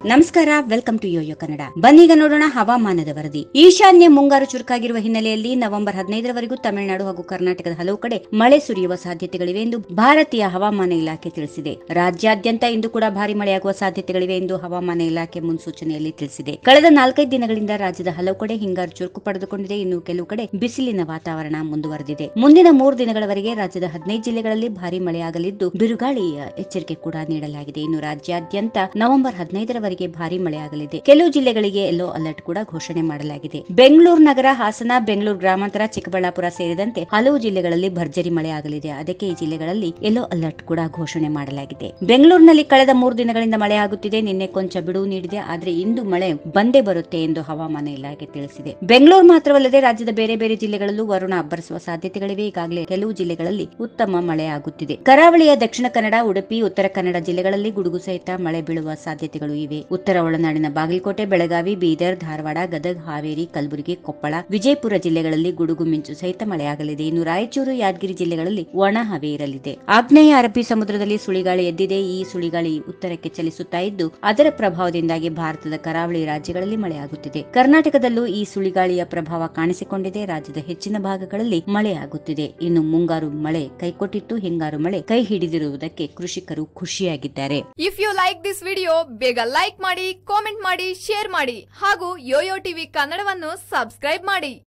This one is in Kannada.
ನಮಸ್ಕಾರ ವೆಲ್ಕಮ್ ಟು ಯೋಯೋ ಕನ್ನಡ ಬನ್ನೀಗ ನೋಡೋಣ ಹವಾಮಾನದ ವರದಿ ಈಶಾನ್ಯ ಮುಂಗಾರು ಚುರುಕಾಗಿರುವ ಹಿನ್ನೆಲೆಯಲ್ಲಿ ನವೆಂಬರ್ ಹದಿನೈದರವರೆಗೂ ತಮಿಳುನಾಡು ಹಾಗೂ ಕರ್ನಾಟಕದ ಹಲವು ಕಡೆ ಮಳೆ ಸುರಿಯುವ ಸಾಧ್ಯತೆಗಳಿವೆ ಎಂದು ಭಾರತೀಯ ಹವಾಮಾನ ಇಲಾಖೆ ತಿಳಿಸಿದೆ ರಾಜ್ಯಾದ್ಯಂತ ಇಂದು ಕೂಡ ಭಾರಿ ಮಳೆಯಾಗುವ ಸಾಧ್ಯತೆಗಳಿವೆ ಎಂದು ಹವಾಮಾನ ಇಲಾಖೆ ಮುನ್ಸೂಚನೆಯಲ್ಲಿ ತಿಳಿಸಿದೆ ಕಳೆದ ನಾಲ್ಕೈದು ದಿನಗಳಿಂದ ರಾಜ್ಯದ ಹಲವು ಕಡೆ ಹಿಂಗಾರು ಚುರುಕು ಪಡೆದುಕೊಂಡಿದೆ ಇನ್ನು ಕೆಲವು ಕಡೆ ಬಿಸಿಲಿನ ವಾತಾವರಣ ಮುಂದುವರೆದಿದೆ ಮುಂದಿನ ಮೂರು ದಿನಗಳವರೆಗೆ ರಾಜ್ಯದ ಹದಿನೈದು ಜಿಲ್ಲೆಗಳಲ್ಲಿ ಭಾರಿ ಮಳೆಯಾಗಲಿದ್ದು ಬಿರುಗಾಳಿಯ ಎಚ್ಚರಿಕೆ ಕೂಡ ನೀಡಲಾಗಿದೆ ಇನ್ನು ರಾಜ್ಯಾದ್ಯಂತ ನವೆಂಬರ್ ಹದಿನೈದರವರೆಗೆ ಭಾರಿ ಮಳೆಯಾಗಲಿದೆ ಕೆಲವು ಜಿಲ್ಲೆಗಳಿಗೆ ಯೆಲ್ಲೋ ಅಲರ್ಟ್ ಕೂಡ ಘೋಷಣೆ ಮಾಡಲಾಗಿದೆ ಬೆಂಗಳೂರು ನಗರ ಹಾಸನ ಬೆಂಗಳೂರು ಗ್ರಾಮಾಂತರ ಚಿಕ್ಕಬಳ್ಳಾಪುರ ಸೇರಿದಂತೆ ಹಲವು ಜಿಲ್ಲೆಗಳಲ್ಲಿ ಭರ್ಜರಿ ಮಳೆಯಾಗಲಿದೆ ಅದಕ್ಕೆ ಈ ಜಿಲ್ಲೆಗಳಲ್ಲಿ ಯೆಲ್ಲೋ ಅಲರ್ಟ್ ಕೂಡ ಘೋಷಣೆ ಮಾಡಲಾಗಿದೆ ಬೆಂಗಳೂರಿನಲ್ಲಿ ಕಳೆದ ಮೂರು ದಿನಗಳಿಂದ ಮಳೆ ಆಗುತ್ತಿದೆ ನಿನ್ನೆ ಕೊಂಚ ಬಿಡುವು ನೀಡಿದೆ ಆದ್ರೆ ಇಂದು ಮಳೆ ಬಂದೇ ಬರುತ್ತೆ ಎಂದು ಹವಾಮಾನ ಇಲಾಖೆ ತಿಳಿಸಿದೆ ಬೆಂಗಳೂರು ಮಾತ್ರವಲ್ಲದೆ ರಾಜ್ಯದ ಬೇರೆ ಬೇರೆ ಜಿಲ್ಲೆಗಳಲ್ಲೂ ವರುಣ ಅಬ್ಬರಿಸುವ ಸಾಧ್ಯತೆಗಳಿವೆ ಈಗಾಗಲೇ ಕೆಲವು ಜಿಲ್ಲೆಗಳಲ್ಲಿ ಉತ್ತಮ ಮಳೆ ಆಗುತ್ತಿದೆ ಕರಾವಳಿಯ ದಕ್ಷಿಣ ಕನ್ನಡ ಉಡುಪಿ ಉತ್ತರ ಕನ್ನಡ ಜಿಲ್ಲೆಗಳಲ್ಲಿ ಗುಡುಗು ಸಹಿತ ಮಳೆ ಬೀಳುವ ಸಾಧ್ಯತೆಗಳು ಇವೆ ಉತ್ತರ ಒಳನಾಡಿನ ಬಾಗಲಕೋಟೆ ಬೆಳಗಾವಿ ಬೀದರ್ ಧಾರವಾಡ ಗದಗ ಹಾವೇರಿ ಕಲಬುರಗಿ ಕೊಪ್ಪಳ ವಿಜಯಪುರ ಜಿಲ್ಲೆಗಳಲ್ಲಿ ಗುಡುಗು ಮಿಂಚು ಸಹಿತ ಮಳೆಯಾಗಲಿದೆ ಇನ್ನು ರಾಯಚೂರು ಯಾದಗಿರಿ ಜಿಲ್ಲೆಗಳಲ್ಲಿ ಒಣ ಹವೆ ಇರಲಿದೆ ಆಗ್ನೇಯ ಅರಬ್ಬಿ ಸಮುದ್ರದಲ್ಲಿ ಸುಳಿಗಾಳಿ ಎದ್ದಿದೆ ಈ ಸುಳಿಗಾಳಿ ಉತ್ತರಕ್ಕೆ ಚಲಿಸುತ್ತಾ ಇದ್ದು ಅದರ ಪ್ರಭಾವದಿಂದಾಗಿ ಭಾರತದ ಕರಾವಳಿ ರಾಜ್ಯಗಳಲ್ಲಿ ಮಳೆಯಾಗುತ್ತಿದೆ ಕರ್ನಾಟಕದಲ್ಲೂ ಈ ಸುಳಿಗಾಳಿಯ ಪ್ರಭಾವ ಕಾಣಿಸಿಕೊಂಡಿದೆ ರಾಜ್ಯದ ಹೆಚ್ಚಿನ ಭಾಗಗಳಲ್ಲಿ ಮಳೆಯಾಗುತ್ತಿದೆ ಇನ್ನು ಮುಂಗಾರು ಮಳೆ ಕೈಕೊಟ್ಟಿತ್ತು ಹಿಂಗಾರು ಮಳೆ ಕೈ ಹಿಡಿದಿರುವುದಕ್ಕೆ ಕೃಷಿಕರು ಖುಷಿಯಾಗಿದ್ದಾರೆ if you like this video ಬೇಗ ಲೈಕ್ ಮಾಡಿ ಕಾಮೆಂಟ್ ಮಾಡಿ ಶೇರ್ ಮಾಡಿ ಹಾಗೂ ಯೋಯೋ ಟಿವಿ ಕನ್ನಡವನ್ನು ಸಬ್ಸ್ಕ್ರೈಬ್ ಮಾಡಿ